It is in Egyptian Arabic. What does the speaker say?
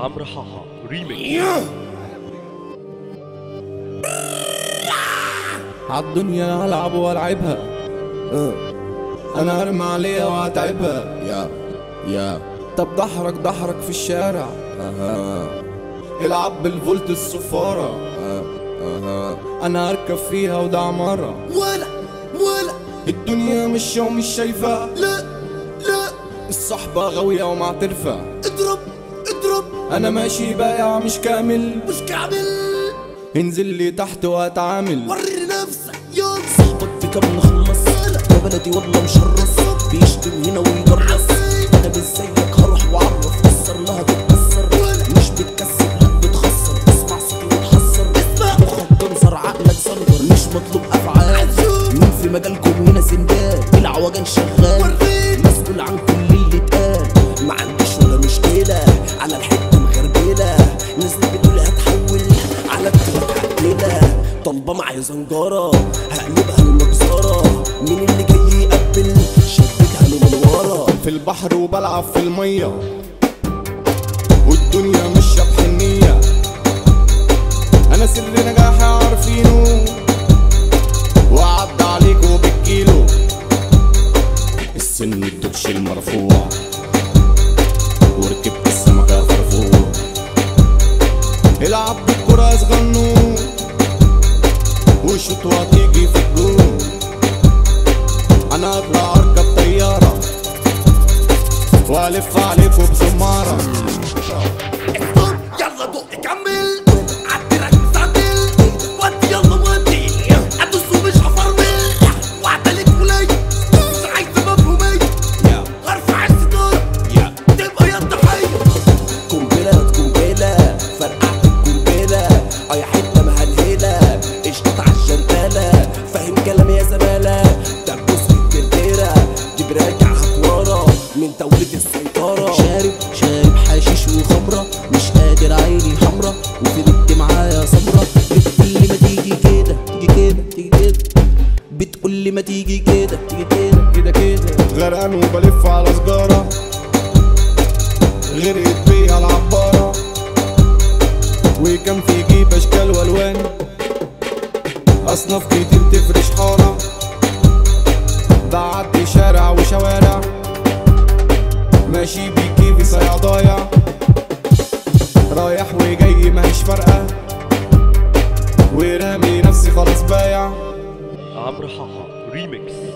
عمرو حاحا ريميكس عالدنيا هلعب والعبها أه. انا ارمي عليها واتعبها يا يا طب ضحرك ضحرك في الشارع اها العب بالفولت الصفارة اها انا اركب فيها وده عمارة ولا ولا الدنيا مش ومش شايفة لا لا الصحبة غاوية ومعترفة اضرب اضرب انا ماشي بايع مش كامل مش كامل انزل لي تحت واتعامل وري نفسك يلا صاحبك في كام نخلص يا بلدي والله مشرص بيشتم هنا ويجرس انا مش زيك هروح واعرف كسر لها تتكسر مش بتكسب لا بتخسر اسمع صوتي وتحسر مخك تنظر عقلك صندر مش مطلوب افعال مين في مجالكم هنا سندال العوجان شغال مسؤول عن كل اللي اتقال ما عنديش ولا مشكله على الحته مغربله نزلت بتقول هتحول على بتبقى تعديله طالبه معايا زنجره هقلبها المجزره مين اللي جاي يقبل شددها له من ورا في البحر وبلعب في المية والدنيا ماشية بحنية أنا سر نجاحي عارفينه وعدى عليكوا بالكيلو السن الدبش المرفوع وركبت السمكة فرفوع العب بالكرة صغنون وشوط وهتيجي في الجون انا اطلع اركب طيارة والف عليكم بزمارة يلا دق كمل عدي ركز عدل ودي يلا ودي ادوس ومش هفرمل وعدلك ولاي مش عايزه مفهومية هرفع الستارة تبقى يا الضحية قنبلة قنبلة فرقعت القنبلة اي حتة مهلهلة اشطط عالشنتالة فاهم كلامي يا زمالة دبوس في الترتيرة دي براجع هتورا من دولة السيطرة شارب شارب حشيش وخمرة مش قادر عيني حمرا وفي بنت معايا سمرة بتقول لي ما تيجي كده تيجي كده تيجي كده بتقول لي ما تيجي كده تيجي كده كده كده غرقان وبلف على سجارة غرقت بيها العبارة وكان في جيب اشكال والوان اصناف كتير تفرش حارة بعدي شارع وشوارع ماشي بيكي في صيع ضايع رايح وجاي ماهيش فارقة ورامي نفسي خلاص بايع عمرو حاحا ريميكس